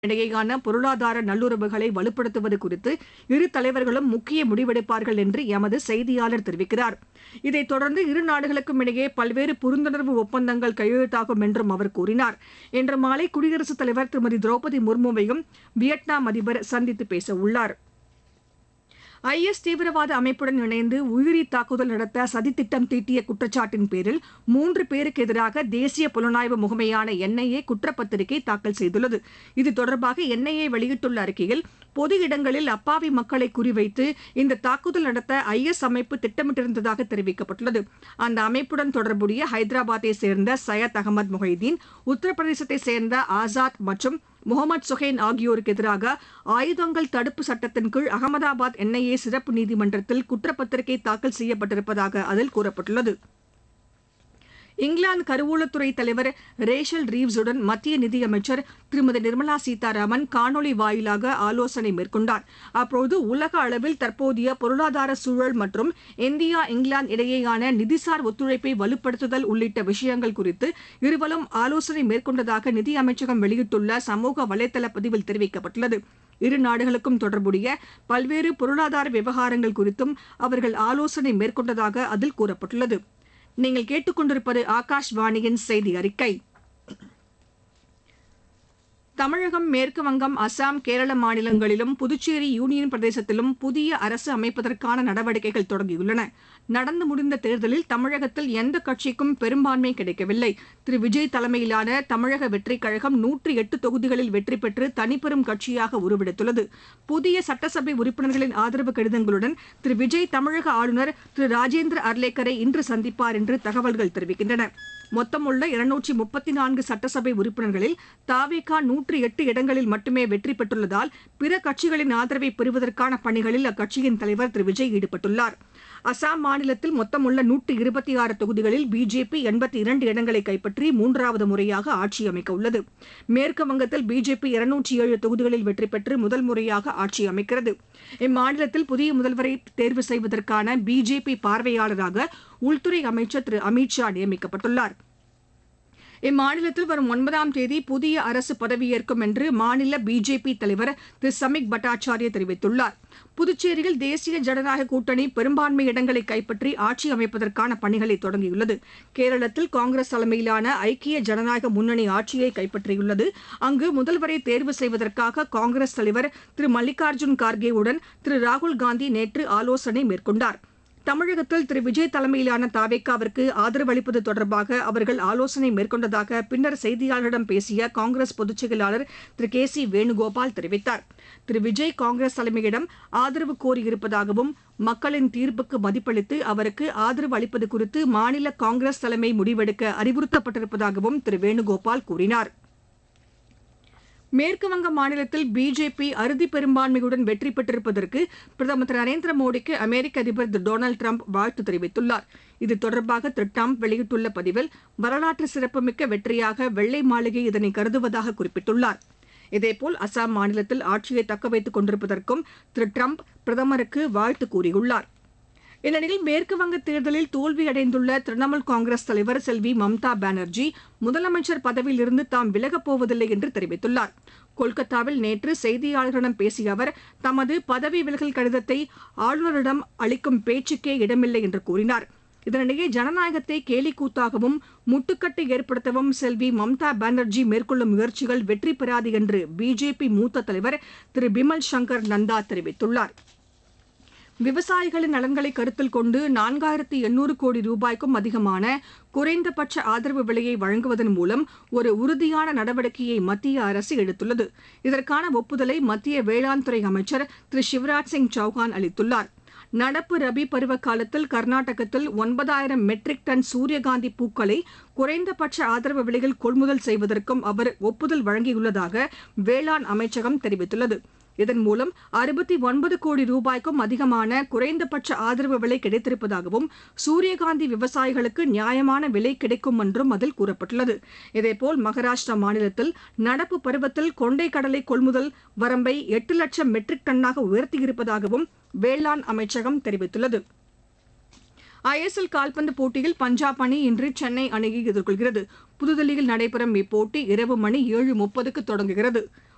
இடையேயான பொருளாதார நல்லுறவுகளை வலுப்படுத்துவது குறித்து இரு தலைவர்களும் முக்கிய முடிவெடுப்பார்கள் என்று எமது செய்தியாளர் தெரிவிக்கிறார் இதைத் தொடர்ந்து இரு நாடுகளுக்கும் இடையே பல்வேறு புரிந்துணர்வு ஒப்பந்தங்கள் கையெழுத்தாகும் என்றும் அவர் கூறினார் இன்று மாலை குடியரசுத் தலைவர் திருமதி திரௌபதி முர்முவையும் வியட்நாம் அதிபர் சந்தித்து பேச உள்ளார் ஐஎஸ் தீவிரவாத அமைப்புடன் இணைந்து உயிரி தாக்குதல் நடத்த சதித்திட்டம் தீட்டிய குற்றச்சாட்டின் பேரில் மூன்று பேருக்கு எதிராக தேசிய புலனாய்வு முகமையான என்ஐஏ குற்றப்பத்திரிகை தாக்கல் செய்துள்ளது இது தொடர்பாக என்ஐஏ வெளியிட்டுள்ள அறிக்கையில் பொது இடங்களில் அப்பாவி மக்களை குறிவைத்து இந்த தாக்குதல் நடத்த ஐஎஸ் அமைப்பு திட்டமிட்டிருந்ததாக தெரிவிக்கப்பட்டுள்ளது அந்த அமைப்புடன் தொடர்புடைய ஹைதராபாத்தை சேர்ந்த சையத் அகமது முஹைதீன் உத்தரப்பிரதேசத்தை சேர்ந்த ஆசாத் மற்றும் முகமது சுஹேன் ஆகியோருக்கு எதிராக ஆயுதங்கள் தடுப்பு சட்டத்தின் கீழ் அகமதாபாத் என்ஐஏ சிறப்பு நீதிமன்றத்தில் குற்றப்பத்திரிகை தாக்கல் செய்யப்பட்டிருப்பதாக அதில் கூறப்பட்டுள்ளது இங்கிலாந்து கருவூலத்துறை தலைவர் ரேஷல் ரீவ்ஸுடன் மத்திய நிதியமைச்சர் திருமதி நிர்மலா சீதாராமன் காணொலி வாயிலாக ஆலோசனை மேற்கொண்டார் அப்போது உலக அளவில் தற்போதைய பொருளாதார சூழல் மற்றும் இந்தியா இங்கிலாந்து இடையேயான நிதிசார் ஒத்துழைப்பை வலுப்படுத்துதல் உள்ளிட்ட விஷயங்கள் குறித்து இருவரும் ஆலோசனை மேற்கொண்டதாக நிதி அமைச்சகம் வெளியிட்டுள்ள சமூக வலைதள பதிவில் தெரிவிக்கப்பட்டுள்ளது இரு நாடுகளுக்கும் தொடர்புடைய பல்வேறு பொருளாதார விவகாரங்கள் குறித்தும் அவர்கள் ஆலோசனை மேற்கொண்டதாக அதில் கூறப்பட்டுள்ளது நீங்கள் கேட்டுக்கொண்டிருப்பது ஆகாஷ்வாணியின் செய்தி அறிக்கை தமிழகம் மேற்கு வங்கம் அசாம் கேரள மாநிலங்களிலும் புதுச்சேரி யூனியன் பிரதேசத்திலும் புதிய அரசு அமைப்பதற்கான நடவடிக்கைகள் தொடங்கியுள்ளன நடந்து முடிந்த தேர்தலில் தமிழகத்தில் எந்த கட்சிக்கும் பெரும்பான்மை கிடைக்கவில்லை திரு விஜய் தலைமையிலான தமிழக வெற்றிக் கழகம் நூற்றி எட்டு தொகுதிகளில் வெற்றி பெற்று தனிப்பெரும் கட்சியாக உருவெடுத்துள்ளது புதிய சட்டசபை உறுப்பினர்களின் ஆதரவு கடிதங்களுடன் திரு விஜய் தமிழக ஆளுநர் திரு ராஜேந்திர அர்லேக்கரை இன்று சந்திப்பார் என்று தகவல்கள் தெரிவிக்கின்றன மொத்தமுள்ள இருநூற்றி முப்பத்தி நான்கு சட்டசபை உறுப்பினர்களில் தாவேகா நூற்றி எட்டு இடங்களில் மட்டுமே வெற்றி பெற்றுள்ளதால் பிற கட்சிகளின் ஆதரவை பெறுவதற்கான பணிகளில் அக்கட்சியின் தலைவர் திரு விஜய் ஈடுபட்டுள்ளார் அசாம் மாநிலத்தில் மொத்தமுள்ள நூற்றி இருபத்தி ஆறு தொகுதிகளில் பிஜேபி எண்பத்தி இரண்டு இடங்களை கைப்பற்றி மூன்றாவது முறையாக ஆட்சி அமைக்க உள்ளது மேற்கு வங்கத்தில் பிஜேபி இருநூற்றி ஏழு தொகுதிகளில் வெற்றி பெற்று முதல் முறையாக ஆட்சி அமைக்கிறது இம்மாநிலத்தில் புதிய முதல்வரை தேர்வு செய்வதற்கான பிஜேபி பார்வையாளராக உள்துறை அமைச்சர் திரு அமித் ஷா நியமிக்கப்பட்டுள்ளார் இம்மாநிலத்தில் வரும் ஒன்பதாம் தேதி புதிய அரசு பதவியேற்கும் என்று மாநில பிஜேபி தலைவர் திரு சமிக் பட்டாச்சாரிய தெரிவித்துள்ளார் புதுச்சேரியில் தேசிய ஜனநாயக கூட்டணி பெரும்பான்மை இடங்களை கைப்பற்றி ஆட்சி அமைப்பதற்கான பணிகளை தொடங்கியுள்ளது கேரளத்தில் காங்கிரஸ் தலைமையிலான ஐக்கிய ஜனநாயக முன்னணி ஆட்சியை கைப்பற்றியுள்ளது அங்கு முதல்வரை தேர்வு செய்வதற்காக காங்கிரஸ் தலைவர் திரு மல்லிகார்ஜுன் கார்கேவுடன் திரு ராகுல் காந்தி நேற்று ஆலோசனை மேற்கொண்டாா் தமிழகத்தில் திரு விஜய் தலைமையிலான தாவேக்காவிற்கு ஆதரவு அளிப்பது தொடர்பாக அவர்கள் ஆலோசனை மேற்கொண்டதாக பின்னர் செய்தியாளர்களிடம் பேசிய காங்கிரஸ் பொதுச் செயலாளர் திரு கே சி வேணுகோபால் தெரிவித்தார் திரு விஜய் காங்கிரஸ் தலைமையிடம் ஆதரவு கோரியிருப்பதாகவும் மக்களின் தீர்ப்புக்கு மதிப்பளித்து அவருக்கு ஆதரவு அளிப்பது குறித்து மாநில காங்கிரஸ் தலைமை முடிவெடுக்க அறிவுறுத்தப்பட்டிருப்பதாகவும் திரு வேணுகோபால் கூறினார் மேற்குவங்க மாநிலத்தில் பிஜேபி அறுதி பெரும்பான்மையுடன் வெற்றி பெற்றிருப்பதற்கு பிரதமர் திரு நரேந்திர மோடிக்கு அமெரிக்க அதிபர் திரு டொனால்டு டிரம்ப் வாழ்த்து தெரிவித்துள்ளார் இது தொடர்பாக திரு டிரம்ப் வெளியிட்டுள்ள பதிவில் வரலாற்று சிறப்புமிக்க வெற்றியாக வெள்ளை மாளிகை இதனை கருதுவதாக குறிப்பிட்டுள்ளார் இதேபோல் அசாம் மாநிலத்தில் ஆட்சியை தக்கவைத்துக் கொண்டிருப்பதற்கும் திரு டிரம்ப் பிரதமருக்கு வாழ்த்து கூறியுள்ளார் இந்நிலையில் மேற்குவங்க தேர்தலில் தோல்வியடைந்துள்ள திரிணாமுல் காங்கிரஸ் தலைவர் செல்வி மம்தா பானர்ஜி முதலமைச்சர் பதவியிலிருந்து தாம் விலகப் போவதில்லை என்று தெரிவித்துள்ளார் கொல்கத்தாவில் நேற்று செய்தியாளர்களிடம் பேசிய அவர் தமது பதவி விலகல் கடிதத்தை ஆளுநரிடம் அளிக்கும் பேச்சுக்கே இடமில்லை என்று கூறினார் இதனிடையே ஜனநாயகத்தை கேலிக்கூத்தாகவும் முட்டுக்கட்டை ஏற்படுத்தவும் செல்வி மம்தா பானர்ஜி மேற்கொள்ளும் முயற்சிகள் வெற்றி பெறாது என்று பிஜேபி மூத்த தலைவர் திரு பிமல் சங்கர் நந்தா தெரிவித்துள்ளார் விவசாயிகளின் நலன்களை கருத்தில் கொண்டு நான்காயிரத்து எண்ணூறு கோடி ரூபாய்க்கும் அதிகமான குறைந்தபட்ச ஆதரவு விலையை வழங்குவதன் மூலம் ஒரு உறுதியான நடவடிக்கையை மத்திய அரசு எடுத்துள்ளது இதற்கான ஒப்புதலை மத்திய வேளாண் துறை அமைச்சர் திரு சிவராஜ் சிங் சௌஹான் அளித்துள்ளார் நடப்பு ரபி பருவ காலத்தில் கர்நாடகத்தில் ஒன்பதாயிரம் மெட்ரிக் டன் சூரியகாந்தி பூக்களை குறைந்தபட்ச ஆதரவு விலையில் கொள்முதல் செய்வதற்கும் அவர் ஒப்புதல் வழங்கியுள்ளதாக வேளாண் அமைச்சகம் தெரிவித்துள்ளது இதன் மூலம் அறுபத்தி ஒன்பது கோடி ரூபாய்க்கும் அதிகமான குறைந்தபட்ச ஆதரவு விலை கிடைத்திருப்பதாகவும் சூரியகாந்தி விவசாயிகளுக்கு நியாயமான விலை கிடைக்கும் என்றும் அதில் கூறப்பட்டுள்ளது இதேபோல் மகாராஷ்டிரா மாநிலத்தில் நடப்பு பருவத்தில் கொண்டை கடலை கொள்முதல் வரம்பை எட்டு லட்சம் மெட்ரிக் டன்னாக உயர்த்தியிருப்பதாகவும் வேளாண் அமைச்சகம் தெரிவித்துள்ளது ஐஎஸ்எல் கால்பந்து போட்டியில் பஞ்சாப் அணி இன்று சென்னை அணியை எதிர்கொள்கிறது புதுதில்லியில் நடைபெறும் இப்போட்டி இரவு மணி ஏழு முப்பதுக்கு தொடங்குகிறது